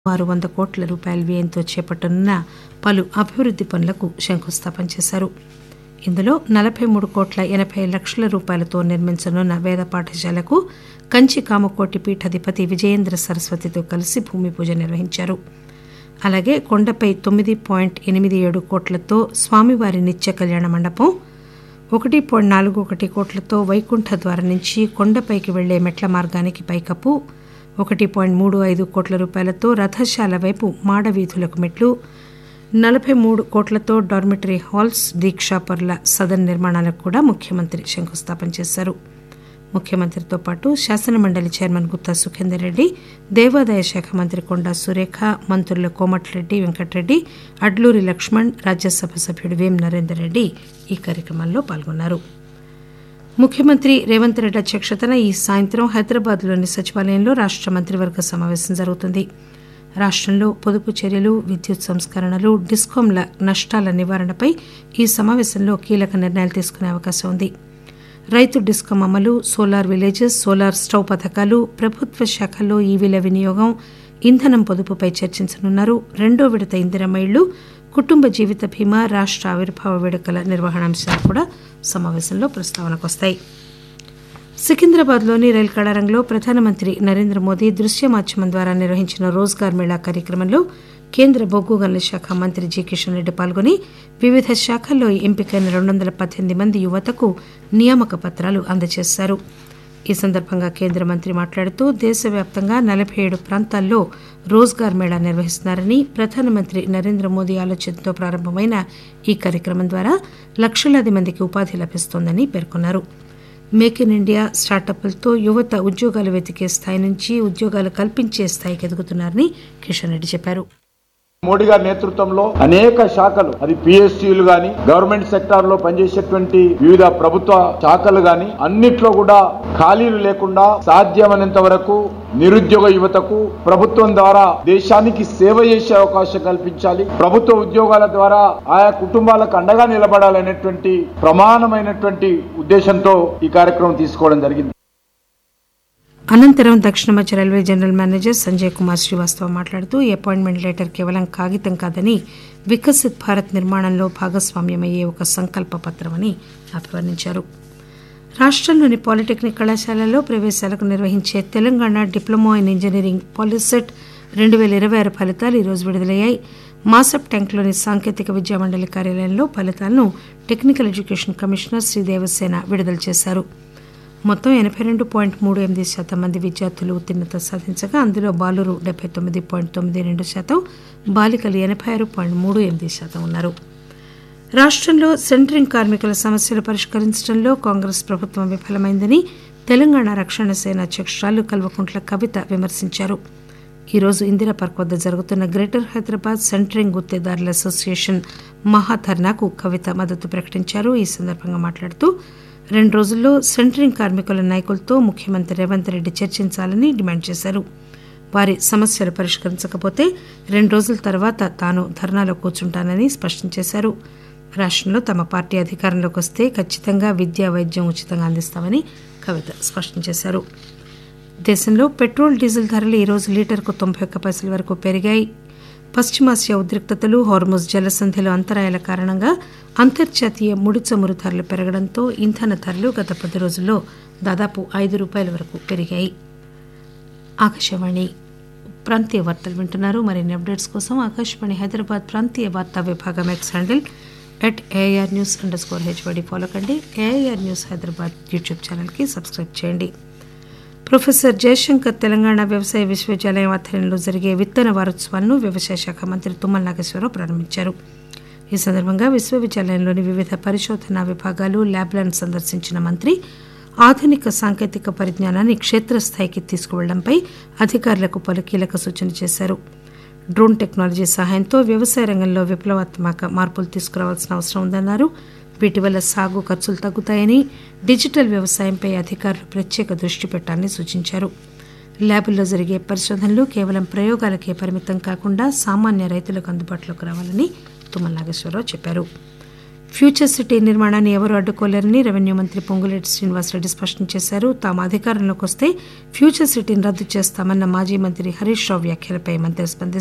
ఆరు వంద కోట్ల రూపాయల వ్యయంతో చేపట్టనున్న పలు అభివృద్ది పనులకు శంకుస్థాపన చేశారు ఇందులో నలబై మూడు కోట్ల ఎనబై లక్షల రూపాయలతో నిర్మించనున్న వేద పాఠశాలకు కంచి కామకోటి పీఠాధిపతి విజయేంద్ర సరస్వతితో కలిసి భూమి పూజ నిర్వహించారు అలాగే కొండపై తొమ్మిది పాయింట్ ఎనిమిది ఏడు కోట్లతో స్వామివారి నిత్య కళ్యాణ మండపం ఒకటి పాయింట్ నాలుగు ఒకటి కోట్లతో వైకుంఠ ద్వారం నుంచి కొండపైకి వెళ్లే మెట్ల మార్గానికి పైకప్పు ఒకటి పాయింట్ మూడు ఐదు కోట్ల రూపాయలతో రథశాల వైపు మాడవీధులకు మెట్లు నలబై మూడు కోట్లతో డార్మిటరీ హాల్స్ దీక్షాపరుల సదన్ నిర్మాణాలకు కూడా ముఖ్యమంత్రి శంకుస్థాపన చేశారు ముఖ్యమంత్రితో పాటు శాసనమండలి చైర్మన్ గుత్తా సుఖేందర్ రెడ్డి దేవాదాయ శాఖ మంత్రి కొండా సురేఖ మంత్రులు కోమటిరెడ్డి వెంకటరెడ్డి అడ్లూరి లక్ష్మణ్ రాజ్యసభ సభ్యుడు వేం నరేందర్ రెడ్డి ఈ కార్యక్రమంలో పాల్గొన్నారు ముఖ్యమంత్రి రేవంత్ రెడ్డి అధ్యక్షతన ఈ సాయంత్రం హైదరాబాద్లోని సచివాలయంలో రాష్ట మంత్రివర్గ సమావేశం జరుగుతుంది రాష్టంలో పొదుపు చర్యలు విద్యుత్ సంస్కరణలు డిస్కాంల నష్టాల నివారణపై ఈ సమావేశంలో కీలక నిర్ణయాలు తీసుకునే అవకాశం ఉంది రైతు డిస్కాం అమలు సోలార్ విలేజెస్ సోలార్ స్టవ్ పథకాలు ప్రభుత్వ శాఖల్లో ఈవీల వినియోగం ఇంధనం పొదుపుపై చర్చించనున్నారు రెండో విడత ఇందిరమ్మ ఇళ్లు కుటుంబ జీవిత బీమా రాష్ట ఆవిర్భావ వేడుకల నిర్వహణ అంశాలు కూడా సమావేశంలో ప్రస్తావనకు వస్తాయి సికింద్రాబాద్లోని రైలు కళారంలో ప్రధానమంత్రి నరేంద్ర మోదీ దృశ్య మాధ్యమం ద్వారా నిర్వహించిన రోజ్గార్ మేళా కార్యక్రమంలో కేంద్ర బొగ్గు గనుల శాఖ మంత్రి జి కిషన్ రెడ్డి పాల్గొని వివిధ శాఖల్లో ఎంపికైన రెండు వందల పద్దెనిమిది మంది యువతకు నియామక పత్రాలు అందజేశారు ఈ సందర్భంగా కేంద్ర మంత్రి మాట్లాడుతూ దేశవ్యాప్తంగా నలబై ఏడు ప్రాంతాల్లో రోజ్గార్ మేళా నిర్వహిస్తున్నారని ప్రధానమంత్రి నరేంద్ర మోదీ ఆలోచనతో ప్రారంభమైన ఈ కార్యక్రమం ద్వారా లక్షలాది మందికి ఉపాధి లభిస్తోందని పేర్కొన్నారు మేక్ ఇన్ ఇండియా స్టార్టప్లతో యువత ఉద్యోగాలు వెతికే స్థాయి నుంచి ఉద్యోగాలు కల్పించే స్థాయికి ఎదుగుతున్నారని కిషన్ రెడ్డి చెప్పారు మోడీ గారి నేతృత్వంలో అనేక శాఖలు అది పిఎస్సీలు గాని గవర్నమెంట్ సెక్టార్ లో పనిచేసేటువంటి వివిధ ప్రభుత్వ శాఖలు గాని అన్నిట్లో కూడా ఖాళీలు లేకుండా సాధ్యమైనంత వరకు నిరుద్యోగ యువతకు ప్రభుత్వం ద్వారా దేశానికి సేవ చేసే అవకాశం కల్పించాలి ప్రభుత్వ ఉద్యోగాల ద్వారా ఆయా కుటుంబాలకు అండగా నిలబడాలనేటువంటి ప్రమాణమైనటువంటి ఉద్దేశంతో ఈ కార్యక్రమం తీసుకోవడం జరిగింది అనంతరం దక్షిణ మధ్య railway general manager Sanjay Kumar Srivastava మాట్లాడుతూ ఈ అపాయింట్మెంట్ లెటర్ కేవలం కాగితం కాదని వికసిత్ భారత్ నిర్మాణంలో భాగస్వామ్యమయ్యే ఒక సంకల్ప పత్రమని అభివర్ణించారు రాష్టంలోని పాలిటెక్నిక్ కళాశాలల్లో ప్రవేశాలకు నిర్వహించే Telangana diploma in engineering Polycet రెండు పేల ఇరవై ఆరు ఫలితాలు ఈరోజు విడుదలయ్యాయి మాసప్ ట్యాంక్లోని సాంకేతిక విద్యా మండలి కార్యాలయంలో ఫలితాలను technical education commissioner Shri Devasena విడుదల చేశారు మొత్తం ఎనబై రెండు పాయింట్ మూడు ఎనిమిది శాతం మంది విద్యార్థులు ఉత్తీర్ణత సాధించగా అందులో బాలురు డెబ్బై తొమ్మిది పాయింట్ తొమ్మిది రెండు శాతం బాలికలు ఎనబై ఆరు పాయింట్ మూడు ఎనిమిది శాతం ఉన్నారు రాష్టంలో సెంటరింగ్ కార్మికుల సమస్యలు పరిష్కరించడంలో కాంగ్రెస్ ప్రభుత్వం విఫలమైందని తెలంగాణ రక్షణ సేన అధ్యక్షురాలు కల్వకుంట్ల కవిత విమర్శించారు ఈరోజు ఇందిరా పార్క్ వద్ద జరుగుతున్న గ్రేటర్ హైదరాబాద్ సెంటరింగ్ గుత్తేదారుల అసోసియేషన్ మహాధర్నాకు కవిత మద్దతు ప్రకటించారు ఈ సందర్భంగా మాట్లాడుతూ రెండు రోజుల్లో సెంటరింగ్ కార్మికుల నాయకులతో ముఖ్యమంత్రి రేవంత్ రెడ్డి చర్చించాలని డిమాండ్ చేశారు వారి సమస్యలు పరిష్కరించకపోతే రెండు రోజుల తర్వాత తాను ధర్నాలో కూర్చుంటానని స్పష్టం చేశారు రాష్టంలో తమ పార్టీ అధికారంలోకి వస్తే ఖచ్చితంగా విద్యా వైద్యం ఉచితంగా అందిస్తామని కవిత స్పష్టం చేశారు దేశంలో పెట్రోల్ డీజిల్ ధరలు ఈరోజు లీటర్కు తొంభై ఒక్క పైసల వరకు పెరిగాయి పశ్చిమాసియా ఉద్రిక్తతలు హార్మోజ్ జలసంధిలో అంతరాయాల కారణంగా అంతర్జాతీయ ముడి చమురు ధరలు పెరగడంతో ఇంధన ధరలు గత పది రోజుల్లో దాదాపు ఐదు రూపాయల వరకు పెరిగాయి ఆకాశవాణి ప్రాంతీయ వార్తలు వింటున్నారు మరిన్ని అప్డేట్స్ కోసం ఆకాశవాణి హైదరాబాద్ ప్రాంతీయ వార్తా విభాగం X handle at AIR news underscore HYD follow కండి ఏఐఆర్ న్యూస్ హైదరాబాద్ యూట్యూబ్ ఛానల్కి సబ్స్క్రైబ్ చేయండి ప్రొఫెసర్ జయశంకర్ తెలంగాణ వ్యవసాయ విశ్వవిద్యాలయం ఆధ్వర్యంలో జరిగే విత్తన వారోత్సవాలను వ్యవసాయ శాఖ మంత్రి తుమ్మల నాగేశ్వరరావు ప్రారంభించారు ఈ సందర్భంగా విశ్వవిద్యాలయంలోని వివిధ పరిశోధనా విభాగాలు ల్యాబ్లను సందర్శించిన మంత్రి ఆధునిక సాంకేతిక పరిజ్ఞానాన్ని క్షేత్రస్థాయికి తీసుకువెళ్లడంపై అధికారులకు పలు కీలక సూచనలు చేశారు డ్రోన్ టెక్నాలజీ సహాయంతో వ్యవసాయ రంగంలో విప్లవాత్మక మార్పులు తీసుకురావాల్సిన అవసరం ఉందన్నారు వీటి వల్ల సాగు ఖర్చులు తగ్గుతాయని డిజిటల్ వ్యవసాయంపై అధికారులు ప్రత్యేక దృష్టి పెట్టాలని సూచించారు ల్యాబుల్లో జరిగే పరిశోధనలు కేవలం ప్రయోగాలకే పరిమితం కాకుండా సామాన్య రైతులకు అందుబాటులోకి రావాలని తుమ్మల నాగేశ్వరరావు చెప్పారు ఫ్యూచర్ సిటీ నిర్మాణాన్ని ఎవరూ అడ్డుకోలేరని రెవెన్యూ మంత్రి పొంగులేటి శ్రీనివాసరెడ్డి స్పష్టం చేశారు తాము అధికారంలోకి వస్తే ఫ్యూచర్ సిటీని రద్దు చేస్తామన్న మాజీ మంత్రి హరీష్ రావు వ్యాఖ్యలపై మంత్రి స్పందిస్తూ